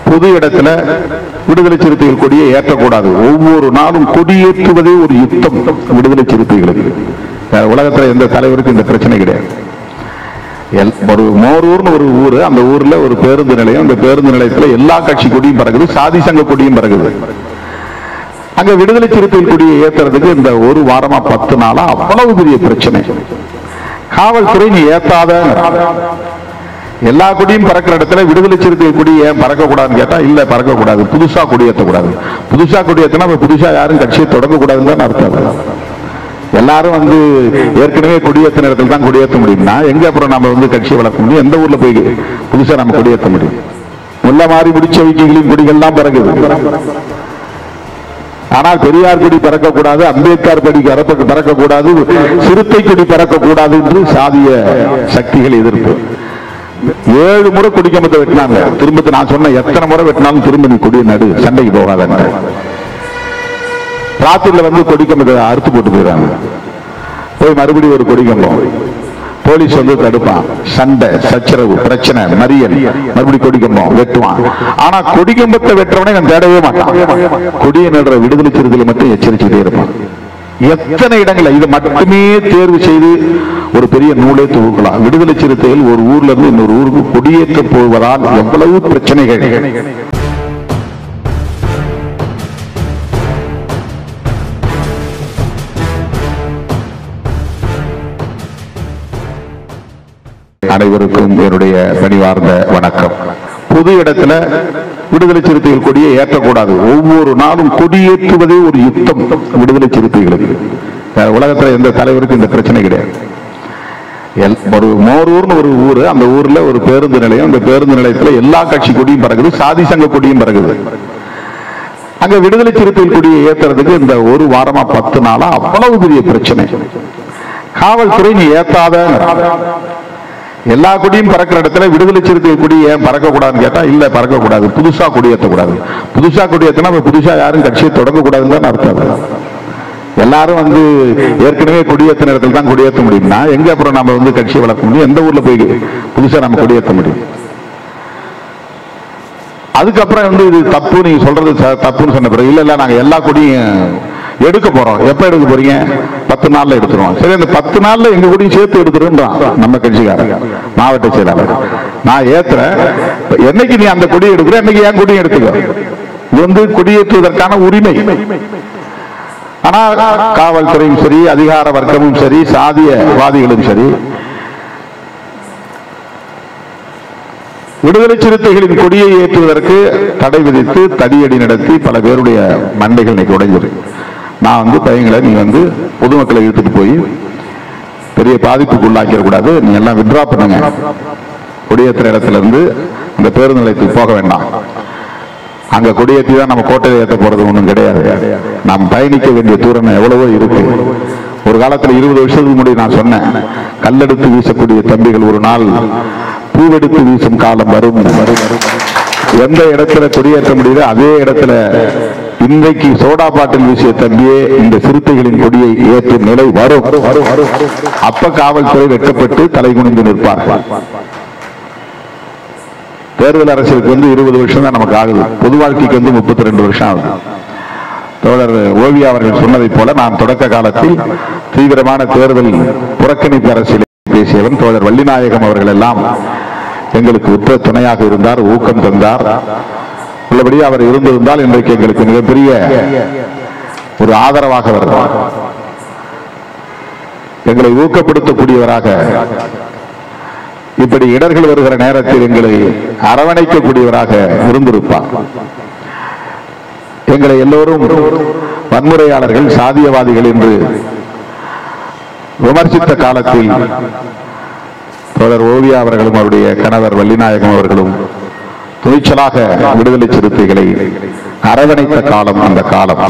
பொது இடத்துல விடுதலை சிறுத்தைகள் கொடியை ஏற்றக்கூடாது ஒவ்வொரு நாளும் கொடியேற்றுவதே ஒரு யுத்தம் விடுதலை சிறுத்தைகளுக்கு வேற உலகத்துல எந்த தலைவருக்கும் இந்த பிரச்சனை கிடையாது எல்- ஒரு மோரூர்னு ஒரு ஊரு அந்த ஊர்ல ஒரு பேருந்து நிலையம் அந்த பேருந்து நிலையத்துல எல்லா கட்சி கொடியும் பறக்குது சாதி சங்க கொடியும் பறக்குது அங்க விடுதலை சிறுத்தைகள் கொடியை ஏத்துறதுக்கு இந்த ஒரு வாரமா பத்து நாளா அவ்வளவு பெரிய பிரச்சனை காவல்துறை நீ ஏத்தாத எல்லா கொடியும் பறக்கிற இடத்துல விடுதலை சிறுத்தைகள் கொடி ஏன் பறக்க கூடாதுன்னு கேட்டா இல்ல பறக்க கூடாது புதுசா கொடி ஏத்தக்கூடாது புதுசா கொடி ஏத்தினா அப்ப புதுசா யாரும் கட்சியை தொடங்க கூடாதுன்னு தான் அர்த்தம் எல்லாரும் வந்து ஏற்கனவே கொடியேற்ற நேரத்தில் தான் கொடியேற்ற முடியும்னா எங்க அப்புறம் நம்ம வந்து கட்சியை வளர்க்க முடியும் எந்த ஊர்ல போய் புதுசா நம்ம கொடியேற்ற முடியும் முல்ல மாறி முடிச்ச வைக்கிகளின் கொடிகள்லாம் பறக்குது ஆனால் பெரியார் கொடி பறக்கக்கூடாது அம்பேத்கர் கொடி பறக்க பறக்கக்கூடாது சிறுத்தை கொடி பறக்கக்கூடாது என்று சாதிய சக்திகள் எதிர்ப்பு ஏழு முறை கொடிக்கம்பத்தை வெட்டினாங்க திரும்ப நான் சொன்ன எத்தனை முறை வெட்டினாலும் திரும்ப நீ கொடியை நடு சண்டைக்கு போகாதன்ற ராத்திரில வந்து கொடிக்கம்பத்தை அறுத்து போட்டு போயிடுறாங்க போய் மறுபடியும் ஒரு கொடிக்கம்பம் போலீஸ் வந்து தடுப்பான் சண்டை சச்சரவு பிரச்சனை மறியல் மறுபடியும் கொடிக்கம்பம் வெட்டுவான் ஆனா கொடிக்கம்பத்தை வெட்டுறவனே நான் தேடவே மாட்டான் கொடியை நடுற விடுதலை சிறுத்தைகளை மட்டும் எச்சரிச்சுட்டே இருப்பான் எத்தனை இடங்கள்ல இது மட்டுமே தேர்வு செய்து ஒரு பெரிய நூலே தொகுக்கலாம் விடுதலை சிறுத்தைகள் ஒரு ஊர்ல இருந்து இன்னொரு ஊருக்கு கொடியேற்ற போவதால் எவ்வளவு பிரச்சனைகள் அனைவருக்கும் என்னுடைய பணிவார்ந்த வணக்கம் பொது இடத்துல விடுதலை சிறுத்தைகள் கொடியை ஏற்றக்கூடாது ஒவ்வொரு நாளும் கொடியேற்றுவதே ஒரு யுத்தம் விடுதலை சிறுத்தைகளுக்கு வேற உலகத்துல எந்த தலைவருக்கும் இந்த பிரச்சனை கிடையாது எல்- ஒரு மோரூர்னு ஒரு ஊரு அந்த ஊர்ல ஒரு பேருந்து நிலையம் அந்த பேருந்து நிலையத்துல எல்லா கட்சி கொடியும் பறக்குது சாதி சங்க கொடியும் பறக்குது அங்க விடுதலை சிறுத்தைகள் கொடியை ஏத்துறதுக்கு இந்த ஒரு வாரமா பத்து நாளா அவ்வளவு பெரிய பிரச்சனை காவல்துறை நீ ஏத்தாத எல்லா கொடியும் பறக்கிற இடத்துல விடுதலை சிறுத்தைகள் கொடி ஏன் பறக்க கூடாதுன்னு கேட்டா இல்ல பறக்க கூடாது புதுசா கொடி ஏத்தக்கூடாது புதுசா கொடி ஏத்தினா அப்ப புதுசா யாரும் கட்சியை தொடங்க கூடாதுன்னு தான் அர்த்தம் எல்லாரும் வந்து ஏற்கனவே கொடியேற்ற நேரத்தில் தான் கொடியேற்ற முடியும்னா எங்க அப்புறம் நம்ம வந்து கட்சியை வளர்க்க முடியும் எந்த ஊர்ல போய் புதுசா நம்ம கொடியேற்ற முடியும் அதுக்கப்புறம் வந்து இது தப்பு நீங்க சொல்றது ச- தப்புன்னு சொன்ன பிறகு இல்ல இல்ல நாங்க எல்லா கொடியும் எடுக்க போறோம் எப்ப எடுக்க போறீங்க பத்து நாள்ல எடுத்துருவோம் சரி அந்த பத்து நாள்ல எங்க கொடியும் சேர்த்து எடுத்துருன்றான் நம்ம கட்சிக்காரங்க மாவட்ட செயலாளர் நான் ஏத்துறேன் என்னைக்கு நீ அந்த கொடியை எடுக்கிற என்னைக்கு என் கொடியும் எடுத்துக்கோ இது வந்து கொடியேற்றுவதற்கான உரிமை ஆனா காவல்துறையும் சரி அதிகார வர்க்கமும் சரி சாதியவாதிகளும் சரி விடுதலை சிறுத்தைகளின் கொடியை ஏற்றுவதற்கு தடை விதித்து தடியடி நடத்தி பல பேருடைய மண்டைகள் இன்னைக்கு உடைஞ்சிருக்கு நான் வந்து பையங்களை நீ வந்து பொதுமக்களை இழுத்துட்டு போய் பெரிய பாதிப்புக்கு உள்ளாக்கிட கூடாது நீ எல்லாம் வித்ரா பண்ணுங்க கொடியேற்றுற இடத்துல இருந்து அந்த பேருந்து நிலையத்துக்கு போக வேண்டாம் அங்க கொடியேற்றி தான் நம்ம கோட்டையை ஏற்ற போறது ஒண்ணும் கிடையாது நாம் பயணிக்க வேண்டிய தூரம் எவ்வளவோ இருக்கு ஒரு காலத்துல இருபது வருஷத்துக்கு முன்னாடி நான் சொன்னேன் கல்லெடுத்து வீசக்கூடிய தம்பிகள் ஒரு நாள் பூவெடுத்து வீசும் காலம் வரும் வரும் எந்த இடத்துல கொடியேற்ற முடியுதோ அதே இடத்துல இன்றைக்கு சோடா பாட்டில் வீசிய தம்பியே இந்த சிறுத்தைகளின் கொடியை ஏற்றும் நிலை வரும் அப்ப காவல்துறை வெட்கப்பட்டு தலை குனிந்து நிற்பார்கள் தேர்தல் அரசியலுக்கு வந்து இருபது வருஷம் தான் நமக்கு ஆகுது பொது வாழ்க்கைக்கு வந்து முப்பத்தி ரெண்டு வருஷம் ஆகுது தோழர் ஓவியா அவர்கள் சொன்னதைப் போல நான் தொடக்க காலத்தில் தீவிரமான தேர்தல் புறக்கணிப்பு அரசியலை பேசியவன் தோழர் வள்ளிநாயகம் அவர்கள் எல்லாம் எங்களுக்கு உற்ற துணையாக இருந்தார் ஊக்கம் தந்தார் உள்ளபடி அவர் இருந்திருந்தால் இன்றைக்கு எங்களுக்கு மிகப்பெரிய ஒரு ஆதரவாக வருவார் எங்களை ஊக்கப்படுத்தக்கூடியவராக இப்படி இடர்கள் வருகிற நேரத்தில் எங்களை அரவணைக்கக்கூடியவராக இருந்திருப்பார் எங்களை எல்லோரும் வன்முறையாளர்கள் சாதியவாதிகள் என்று விமர்சித்த காலத்தில் தோழர் ஓவியா அவர்களும் அவருடைய கணவர் வள்ளிநாயகம் அவர்களும் துணிச்சலாக விடுதலை சிறுத்தைகளை அரவணைத்த காலம் அந்த காலம்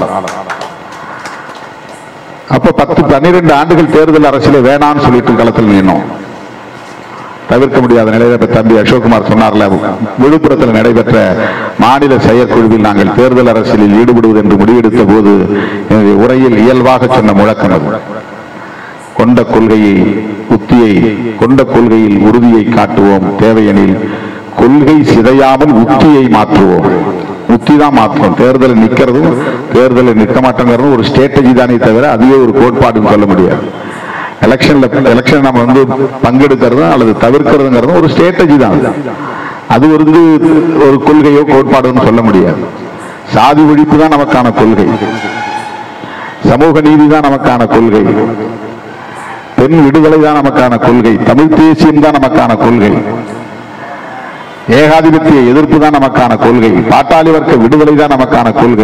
அப்ப பத்து பன்னிரண்டு ஆண்டுகள் தேர்தல் அரசியலே வேணாம்னு சொல்லிட்டு களத்தில் நின்னோம் தவிர்க்க முடியாத நிலையில இப்ப தம்பி அசோக்குமார் சொன்னார்ல விழுப்புரத்தில் நடைபெற்ற மாநில செயற்குழுவில் நாங்கள் தேர்தல் அரசியலில் ஈடுபடுவது என்று முடிவெடுத்த போது என்னுடைய உரையில் இயல்பாக சொன்ன முழக்கம் அது கொண்ட கொள்கையை உத்தியை கொண்ட கொள்கையில் உறுதியை காட்டுவோம் தேவையெனில் கொள்கை சிதையாமல் உத்தியை மாற்றுவோம் உத்தி தான் மாற்றணும் தேர்தலில் நிக்கிறதும் தேர்தலில் நிற்க மாட்டேங்கிறதும் ஒரு ஸ்ட்ராட்டஜி தானே தவிர அதுவே ஒரு கோட்பாடுன்னு சொல்ல முடியாது எலெக்ஷன்ல எலெக்ஷன் நம்ம வந்து பங்கெடுக்கிறதும் அல்லது தவிர்க்கிறதுங்கிறதும் ஒரு ஸ்ட்ராட்டஜி தான் அது வந்து ஒரு கொள்கையோ கோட்பாடுன்னு சொல்ல முடியாது சாதி ஒழிப்பு தான் நமக்கான கொள்கை சமூக நீதி தான் நமக்கான கொள்கை பெண் விடுதலை தான் நமக்கான கொள்கை தமிழ் தேசியம் தான் நமக்கான கொள்கை ஏகாதிபத்திய எதிர்ப்பு தான் நமக்கான கொள்கை பாட்டாளி வர்க்க விடுதலை தான் நமக்கான கொள்கை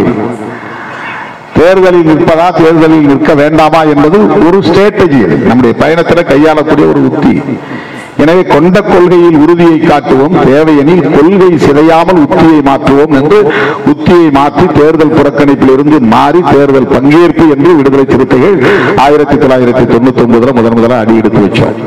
தேர்தலில் நிற்பதா தேர்தலில் நிற்க வேண்டாமா என்பது ஒரு ஸ்ட்ராட்டஜி நம்முடைய பயணத்தில் கையாளக்கூடிய ஒரு உத்தி எனவே கொண்ட கொள்கையில் உறுதியை காட்டுவோம் தேவையெனில் கொள்கை சிதையாமல் உத்தியை மாற்றுவோம் என்று உத்தியை மாற்றி தேர்தல் புறக்கணிப்பில் இருந்து மாறி தேர்தல் பங்கேற்பு என்று விடுதலை சிறுத்தைகள் ஆயிரத்தி தொள்ளாயிரத்தி தொண்ணூத்தி ஒன்பதுல முதன் முதல்ல அடி எடுத்து வச்சோம்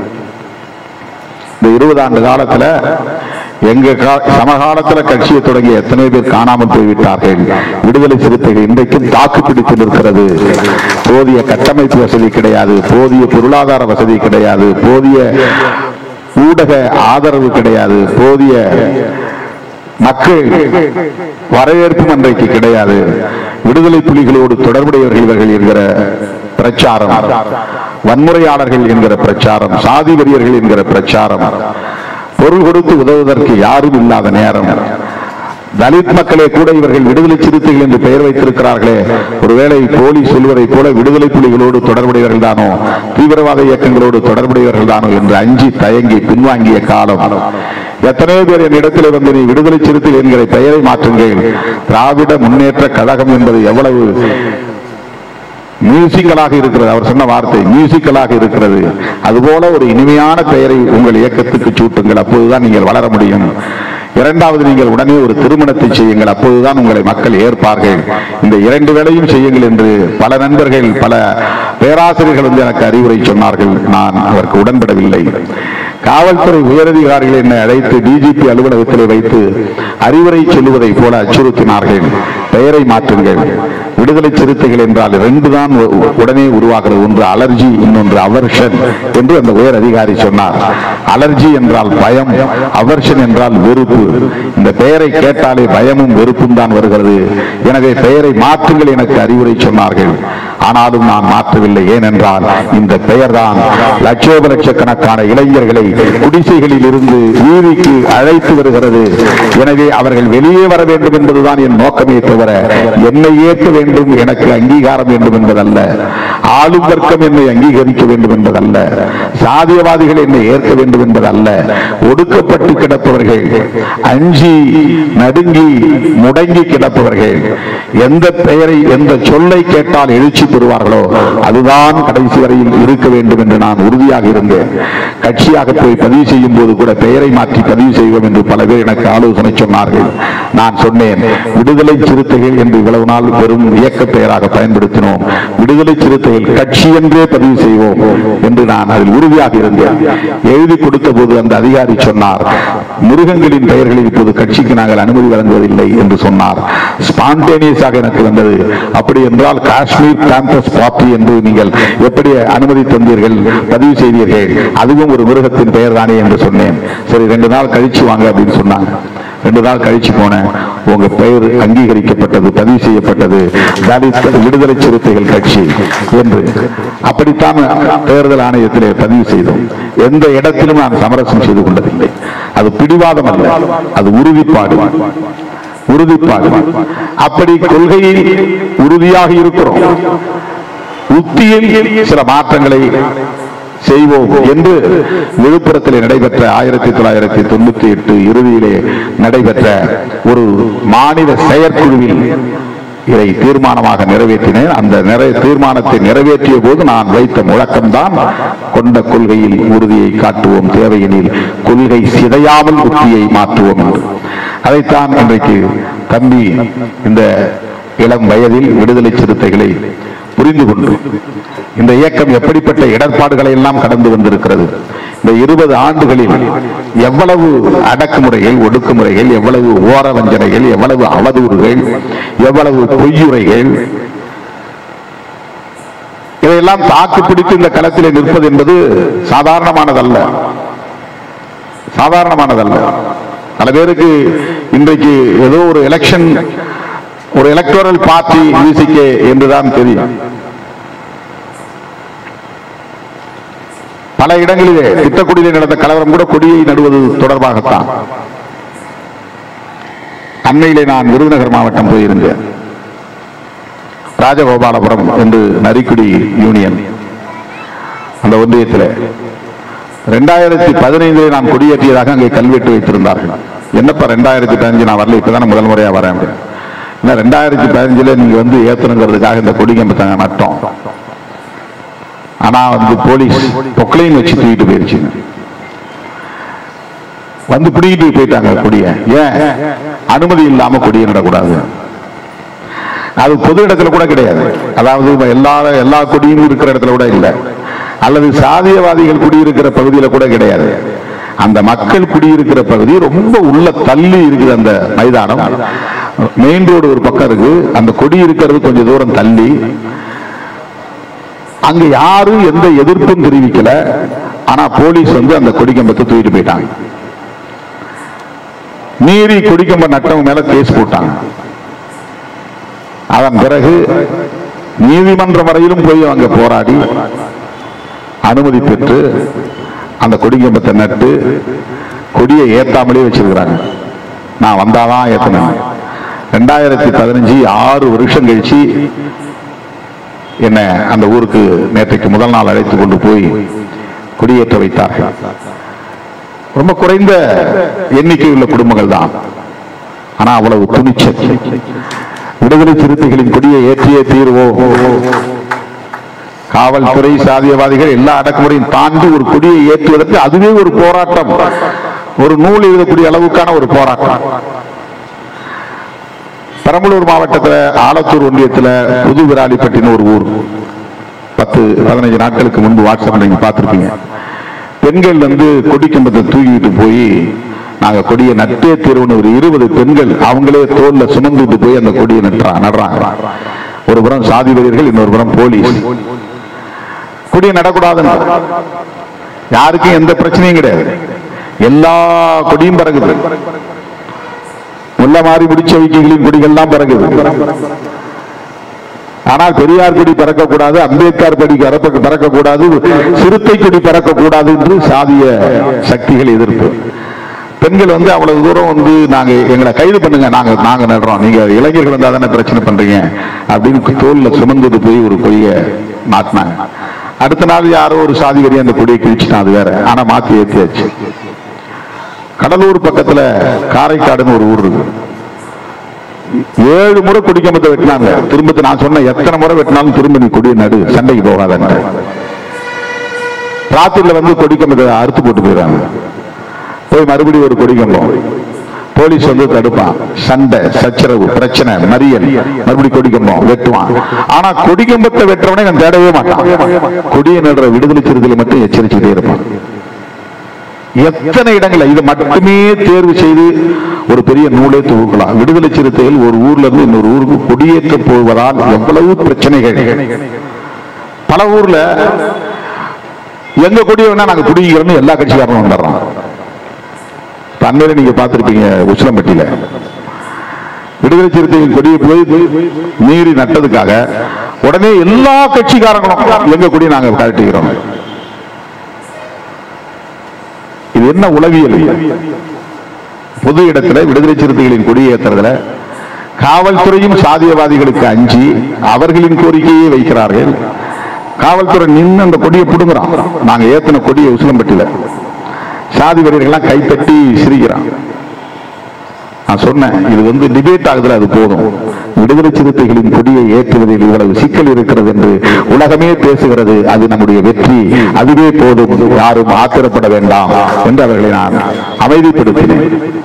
இந்த இருபது ஆண்டு காலத்துல எங்க கா- சமகாலத்துல கட்சியை தொடங்கி எத்தனை பேர் காணாமல் போய்விட்டார்கள் விடுதலை சிறுத்தைகள் இன்றைக்கும் தாக்கு பிடித்து நிற்கிறது போதிய கட்டமைப்பு வசதி கிடையாது போதிய பொருளாதார வசதி கிடையாது போதிய ஊடக ஆதரவு கிடையாது போதிய மக்கள் வரவேற்பும் அன்றைக்கு கிடையாது விடுதலை புலிகளோடு தொடர்புடையவர்கள் இவர்கள் என்கிற பிரச்சாரம் வன்முறையாளர்கள் என்கிற பிரச்சாரம் சாதி வெறியர்கள் என்கிற பிரச்சாரம் பொருள் கொடுத்து உதவுவதற்கு யாரும் இல்லாத நேரம் தலித் மக்களே கூட இவர்கள் விடுதலை சிறுத்தைகள் என்று பெயர் வைத்திருக்கிறார்களே ஒருவேளை போலி சொல்வதைப் போல விடுதலை புலிகளோடு தொடர்புடையவர்கள் தானோ தீவிரவாத இயக்கங்களோடு தொடர்புடையவர்கள் தானோ என்று அஞ்சி தயங்கி பின்வாங்கிய காலம் எத்தனையோ பேர் என் இடத்தில் வந்து நீ விடுதலை சிறுத்தைகள் என்கிற பெயரை மாற்றுங்கள் திராவிட முன்னேற்ற கழகம் என்பது எவ்வளவு மியூசிக்கலாக இருக்கிறது அவர் சொன்ன வார்த்தை மியூசிக்கலாக இருக்கிறது அதுபோல ஒரு இனிமையான பெயரை உங்கள் இயக்கத்துக்கு சூட்டுங்கள் அப்போதுதான் நீங்கள் வளர முடியும் இரண்டாவது நீங்கள் உடனே ஒரு திருமணத்தை செய்யுங்கள் அப்போதுதான் உங்களை மக்கள் ஏற்பார்கள் இந்த இரண்டு வேளையும் செய்யுங்கள் என்று பல நண்பர்கள் பல பேராசிரியர்கள் வந்து எனக்கு அறிவுரை சொன்னார்கள் நான் அதற்கு உடன்படவில்லை காவல்துறை உயரதிகாரிகள் என்னை அழைத்து டிஜிபி அலுவலகத்திலே வைத்து அறிவுரை சொல்லுவதை போல அச்சுறுத்தினார்கள் பெயரை மாற்றுங்கள் விடுதலை சிறுத்தைகள் என்றால் ரெண்டு தான் உ- உடனே உருவாகிறது ஒன்று அலர்ஜி இன்னொன்று அவர்ஷன் என்று அந்த உயர் அதிகாரி சொன்னார் அலர்ஜி என்றால் பயம் அவர்ஷன் என்றால் வெறுப்பு இந்த பெயரை கேட்டாலே பயமும் வெறுப்பும் தான் வருகிறது எனவே பெயரை மாற்றுங்கள் எனக்கு அறிவுரை சொன்னார்கள் ஆனாலும் நான் மாற்றவில்லை ஏனென்றால் இந்த பெயர்தான் லட்சோப லட்சக்கணக்கான இளைஞர்களை குடிசைகளில் இருந்து வீதிக்கு அழைத்து வருகிறது எனவே அவர்கள் வெளியே வர வேண்டும் என்பதுதான் என் நோக்கமே தவிர என்னை ஏற்க வேண்டும் எனக்கு அங்கீகாரம் வேண்டும் என்பதல்ல ஆளும் வர்க்கம் என்னை அங்கீகரிக்க வேண்டும் என்பதல்ல சாதியவாதிகள் என்னை ஏற்க வேண்டும் என்பதல்ல ஒடுக்கப்பட்டு கிடப்பவர்கள் அஞ்சி நடுங்கி முடங்கி கிடப்பவர்கள் எந்த பெயரை எந்த சொல்லை கேட்டால் எழுச்சி பெறுவார்களோ அதுதான் கடைசி வரையில் இருக்க வேண்டும் என்று நான் உறுதியாக இருந்தேன் கட்சியாக போய் பதிவு செய்யும் போது கூட பெயரை மாற்றி பதிவு செய்வோம் என்று பல பேர் எனக்கு ஆலோசனை சொன்னார்கள் நான் சொன்னேன் விடுதலை சிறுத்தைகள் என்று இவ்வளவு நாள் வெறும் இயக்க பெயராக பயன்படுத்தினோம் விடுதலை சிறுத்தைகள் கட்சி என்றே பதிவு செய்வோம் என்று நான் அதில் உறுதியாக இருந்தேன் எழுதி கொடுத்த போது அந்த அதிகாரி சொன்னார் மிருகங்களின் பெயர்களில் இப்போது கட்சிக்கு நாங்கள் அனுமதி வழங்குவதில்லை என்று சொன்னார் ஸ்பான்டேனியஸாக எனக்கு வந்தது அப்படி என்றால் காஷ்மீர் கேம்பஸ் பார்ட்டி என்று நீங்கள் எப்படி அனுமதி தந்தீர்கள் பதிவு செய்தீர்கள் அதுவும் ஒரு மிருகத்தின் பெயர் தானே என்று சொன்னேன் சரி ரெண்டு நாள் கழிச்சு வாங்க அப்படின்னு சொன்னாங்க ரெண்டு நாள் கழிச்சு போனேன் உங்க பெயர் அங்கீகரிக்கப்பட்டது பதிவு செய்யப்பட்டது தலித் விடுதலை சிறுத்தைகள் கட்சி என்று அப்படித்தான் தேர்தல் ஆணையத்திலே பதிவு செய்தோம் எந்த இடத்திலும் நான் சமரசம் செய்து கொண்டதில்லை அது பிடிவாதம் அல்ல அது உறுதிப்பாடு உறுதிப்பாடு அப்படி கொள்கையில் உறுதியாக இருக்கிறோம் உத்தியில் சில மாற்றங்களை செய்வோம் என்று விழுப்புரத்தில் நடைபெற்ற ஆயிரத்தி தொள்ளாயிரத்தி தொண்ணூத்தி எட்டு இறுதியிலே நடைபெற்ற ஒரு மாநில செயற்குழுவில் இதை தீர்மானமாக நிறைவேற்றினேன் அந்த நிறை தீர்மானத்தை நிறைவேற்றிய போது நான் வைத்த முழக்கம்தான் கொண்ட கொள்கையில் உறுதியை காட்டுவோம் தேவையெனில் கொள்கை சிதையாமல் உத்தியை மாற்றுவோம் என்று அதைத்தான் இன்றைக்கு தம்பி இந்த இளம் வயதில் விடுதலை சிறுத்தைகளை புரிந்து கொண்டு இந்த இயக்கம் எப்படிப்பட்ட இடர்பாடுகளை எல்லாம் கடந்து வந்திருக்கிறது இந்த இருபது ஆண்டுகளில் எவ்வளவு அடக்குமுறைகள் ஒடுக்குமுறைகள் எவ்வளவு ஓர வஞ்சனைகள் எவ்வளவு அவதூறுகள் எவ்வளவு பொய்யுரைகள் இதையெல்லாம் தாக்கு பிடித்து இந்த களத்திலே நிற்பது என்பது சாதாரணமானதல்ல சாதாரணமானதல்ல பல பேருக்கு இன்றைக்கு ஏதோ ஒரு எலெக்ஷன் ஒரு எலக்டோரல் பார்ட்டி விசிகே என்றுதான் தெரியும் பல இடங்களிலே திட்டக்குடியிலே நடந்த கலவரம் கூட கொடியை நடுவது தொடர்பாகத்தான் அண்மையிலே நான் விருதுநகர் மாவட்டம் போயிருந்தேன் ராஜகோபாலபுரம் என்று நரிக்குடி யூனியன் அந்த ஒன்றியத்தில் ரெண்டாயிரத்தி பதினைந்தில் நான் கொடியேற்றியதாக அங்கே கல்வெட்டு வைத்திருந்தார்கள் என்னப்பா ரெண்டாயிரத்தி பதினஞ்சு நான் வரல இப்பதான் முதல் முறையா வரேன் அப்படின்னு. என்ன ரெண்டாயிரத்தி பதினஞ்சுல நீங்க வந்து ஏத்தணுங்கிறதுக்காக இந்த கொடி கம்பத்தை நட்டோம் ஆனா வந்து போலீஸ் பொக்லைன் வச்சு தூக்கிட்டு போயிருச்சுங்க வந்து பிடிக்கிட்டு போயிட்டாங்க கொடிய ஏன் அனுமதி இல்லாம கொடியை நடக்கூடாது அது பொது இடத்துல கூட கிடையாது அதாவது எல்லா எல்லா கொடியும் இருக்கிற இடத்துல கூட இல்லை அல்லது சாதியவாதிகள் குடியிருக்கிற பகுதியில கூட கிடையாது அந்த மக்கள் குடியிருக்கிற பகுதி ரொம்ப உள்ள தள்ளி இருக்குது அந்த மைதானம் மெயின் ரோடு ஒரு பக்கம் இருக்கு அந்த கொடி இருக்கிறது கொஞ்சம் தூரம் தள்ளி அங்க யாரும் எந்த எதிர்ப்பும் தெரிவிக்கல ஆனா போலீஸ் வந்து அந்த கொடிக்கம்பத்தை தூக்கிட்டு போயிட்டாங்க மீறி கொடிக்கம்ப நட்டவங்க மேல கேஸ் போட்டாங்க அதன் பிறகு நீதிமன்றம் வரையிலும் போய் அங்க போராடி அனுமதி பெற்று அந்த கொடிக்கம்பத்தை நட்டு கொடியை ஏத்தாமலே வச்சிருக்கிறாங்க நான் வந்தாதான் ஏத்தனேன் ரெண்டாயிரத்தி பதினஞ்சு ஆறு வருஷம் கழிச்சு என்னை அந்த ஊருக்கு நேற்றைக்கு முதல் நாள் அழைத்து கொண்டு போய் குடியேற்ற வைத்தார்கள் ரொம்ப குறைந்த எண்ணிக்கை உள்ள குடும்பங்கள் தான் ஆனா அவ்வளவு துணிச்சல் விடுதலை சிறுத்தைகளின் கொடியை ஏற்றியே தீர்வோம் காவல்துறை சாதியவாதிகள் எல்லா அடக்குமுறையும் தாண்டி ஒரு கொடியை ஏற்றுவதற்கு அதுவே ஒரு போராட்டம் ஒரு நூல் எழுதக்கூடிய அளவுக்கான ஒரு போராட்டம் பெரம்பலூர் மாவட்டத்துல ஆலத்தூர் ஒன்றியத்துல புது விராலிப்பட்டின்னு ஒரு ஊர் பத்து பதினஞ்சு நாட்களுக்கு முன்பு வாட்ஸ்அப்ல நீங்க பார்த்திருப்பீங்க பெண்கள் வந்து கொடி கம்பத்தை தூக்கிட்டு போய் நாங்க கொடியை நட்டே தீர்வுன்னு ஒரு இருபது பெண்கள் அவங்களே தோல்ல சுமந்துட்டு போய் அந்த கொடியை நட்டுறா நடுறாங்க ஒரு புறம் சாதி வெறியர்கள் இன்னொரு புறம் போலீஸ் கொடியை நடக்கூடாதுன்னு யாருக்கும் எந்த பிரச்சனையும் கிடையாது எல்லா கொடியும் பறக்குது முல்ல மாறி முடிச்ச வைக்கிகளின் கொடிகள்லாம் பறக்குது ஆனால் பெரியார் கொடி பறக்கக்கூடாது அம்பேத்கர் கொடி பறக்க பறக்கக்கூடாது சிறுத்தை கொடி பறக்கக்கூடாது என்று சாதிய சக்திகள் எதிர்ப்பு பெண்கள் வந்து அவ்வளவு தூரம் வந்து நாங்க எங்களை கைது பண்ணுங்க நாங்க நாங்க நடுறோம் நீங்க இளைஞர்கள் வந்தா தானே பிரச்சனை பண்றீங்க அப்படின்னு தோல்ல சுமந்துட்டு போய் ஒரு கொடியை மாட்டினாங்க அடுத்த நாள் யாரோ ஒரு சாதி வரி அந்த கொடியை கிழிச்சுட்டான் அது வேற ஆனா மாத்தி ஏத்தியாச்சு கடலூர் பக்கத்துல காரைக்காடுன்னு ஒரு ஊர் இருக்கு ஏழு முறை கொடிக்கம்பத்தை வெட்டினாங்க திரும்ப நான் சொன்ன எத்தனை முறை வெட்டினாலும் திரும்ப நீ கொடியை நடு சண்டைக்கு போகாதன்னு ராத்திரில வந்து கொடிக்கம்பத்தை அறுத்து போட்டு போயிடுறாங்க போய் மறுபடியும் ஒரு கொடிக்கம்பம் போலீஸ் வந்து தடுப்பான் சண்டை சச்சரவு பிரச்சனை மறியல் மறுபடியும் கொடிக்கம்பம் வெட்டுவான் ஆனா கொடிக்கம்பத்தை வெட்டுறவனே நான் தேடவே மாட்டான் கொடியை நடுற விடுதலை சிறுத்தைகளை மட்டும் எச்சரிச்சுட்டே இருப்பான் எத்தனை இடங்கள்ல இது மட்டுமே தேர்வு செய்து ஒரு பெரிய நூலே தொகுக்கலாம் விடுதலை சிறுத்தைகள் ஒரு ஊர்ல இருந்து இன்னொரு ஊருக்கு கொடியேற்ற போவதால் எவ்வளவு பிரச்சனைகள் பல ஊர்ல எங்க கொடியை வேணா நாங்க குடிக்கிறோம்னு எல்லா கட்சிக்காரனும் வந்துடுறான் இப்ப அண்மையில நீங்க பார்த்திருப்பீங்க உசிலம்பட்டியில விடுதலை சிறுத்தைகள் கொடியை போய் மீறி நட்டதுக்காக உடனே எல்லா கட்சிக்காரங்களும் எங்க கொடியை நாங்க கழட்டுகிறோம் இது என்ன உளவியல் பொது இடத்துல விடுதலை சிறுத்தைகளின் கொடியேற்றுறதுல காவல்துறையும் சாதியவாதிகளுக்கு அஞ்சி அவர்களின் கோரிக்கையை வைக்கிறார்கள் காவல்துறை நின்று அந்த கொடியை பிடுங்குறான் நாங்க ஏத்தின கொடியை உசிலம்பட்டியில சாதி வெறியர்கள்லாம் கைத்தட்டி சிரிக்கிறான் நான் சொன்னேன் இது வந்து டிபேட் ஆகுதுல அது போதும் விடுதலை சிறுத்தைகளின் கொடியை ஏற்றுவதில் இவ்வளவு சிக்கல் இருக்கிறது என்று உலகமே பேசுகிறது அது நம்முடைய வெற்றி அதுவே போதும் யாரும் ஆத்திரப்பட வேண்டாம் என்று அவர்களை நான் அமைதிப்படுத்தினேன்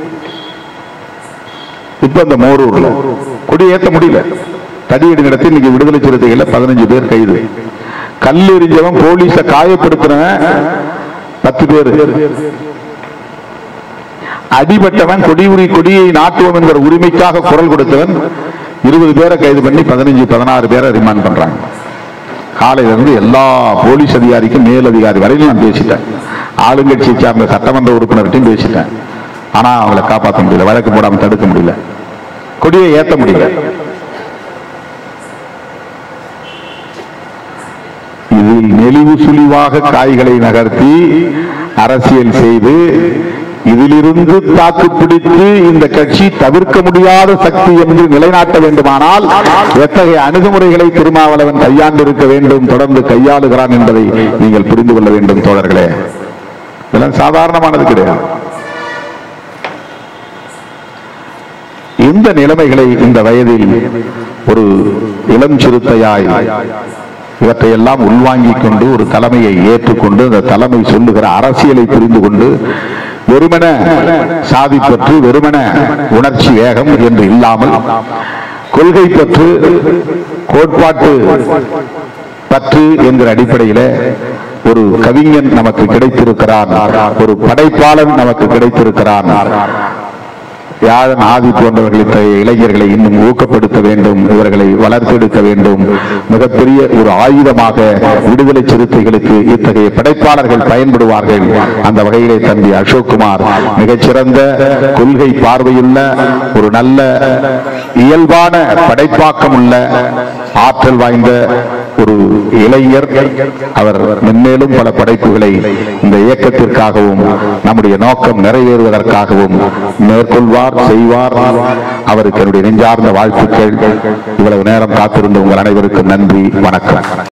இப்ப இந்த மோரூர்ல கொடி ஏத்த முடியல தடியடி நடத்தி இன்னைக்கு விடுதலை சிறுத்தைகள்ல பதினஞ்சு பேர் கைது கல் எறிஞ்சவன் போலீஸ காயப்படுத்தினவன் பத்து பேர் அடிபட்டவன் கொடி உரி கொடியை நாட்டுவோம் என்கிற உரிமைக்காக குரல் கொடுத்தவன் இருபது பேரை கைது பண்ணி பதினஞ்சு பதினாறு பேரை ரிமாண்ட் பண்றாங்க காலையில இருந்து எல்லா போலீஸ் அதிகாரிக்கும் மேல் அதிகாரி வரையிலும் நான் பேசிட்டேன் ஆளுங்கட்சியை சார்ந்த சட்டமன்ற உறுப்பினர்கிட்டையும் பேசிட்டேன் ஆனா அவங்களை காப்பாற்ற முடியல வழக்கு போடாம தடுக்க முடியல கொடியை ஏத்த முடியல இதில் நெளிவு சுழிவாக காய்களை நகர்த்தி அரசியல் செய்து இதிலிருந்து தாக்கு பிடித்து இந்த கட்சி தவிர்க்க முடியாத சக்தி என்று நிலைநாட்ட வேண்டுமானால் எத்தகைய அணுகுமுறைகளை திருமாவளவன் கையாண்டிருக்க வேண்டும் தொடர்ந்து கையாளுகிறான் என்பதை நீங்கள் புரிந்து கொள்ள வேண்டும் தோழர்களே இதெல்லாம் சாதாரணமானது கிடையாது இந்த நிலைமைகளை இந்த வயதில் ஒரு இளம் சிறுத்தையாய் இவற்றையெல்லாம் உள்வாங்கிக் கொண்டு ஒரு தலைமையை ஏற்றுக்கொண்டு அந்த தலைமை சொல்லுகிற அரசியலை புரிந்து கொண்டு வெறுமன சாதி பற்று வெறுமன உணர்ச்சி வேகம் என்று இல்லாமல் கொள்கை பற்று கோட்பாட்டு பற்று என்கிற அடிப்படையில ஒரு கவிஞன் நமக்கு கிடைத்திருக்கிறான் ஒரு படைப்பாளன் நமக்கு கிடைத்திருக்கிறான் யாழன் ஆதி போன்றவர்கள் இத்தகைய இளைஞர்களை இன்னும் ஊக்கப்படுத்த வேண்டும் இவர்களை வளர்த்தெடுக்க வேண்டும் மிகப்பெரிய ஒரு ஆயுதமாக விடுதலை சிறுத்தைகளுக்கு இத்தகைய படைப்பாளர்கள் பயன்படுவார்கள் அந்த வகையிலே தம்பி அசோக்குமார் மிகச்சிறந்த கொள்கை பார்வையுள்ள ஒரு நல்ல இயல்பான படைப்பாக்கம் உள்ள ஆற்றல் வாய்ந்த ஒரு இளைஞர் அவர் மென்மேலும் பல படைப்புகளை இந்த இயக்கத்திற்காகவும் நம்முடைய நோக்கம் நிறைவேறுவதற்காகவும் மேற்கொள்வார் செய்வார் அவருக்கு என்னுடைய நெஞ்சார்ந்த வாழ்த்துக்கள் இவ்வளவு நேரம் காத்திருந்த உங்கள் அனைவருக்கும் நன்றி வணக்கம்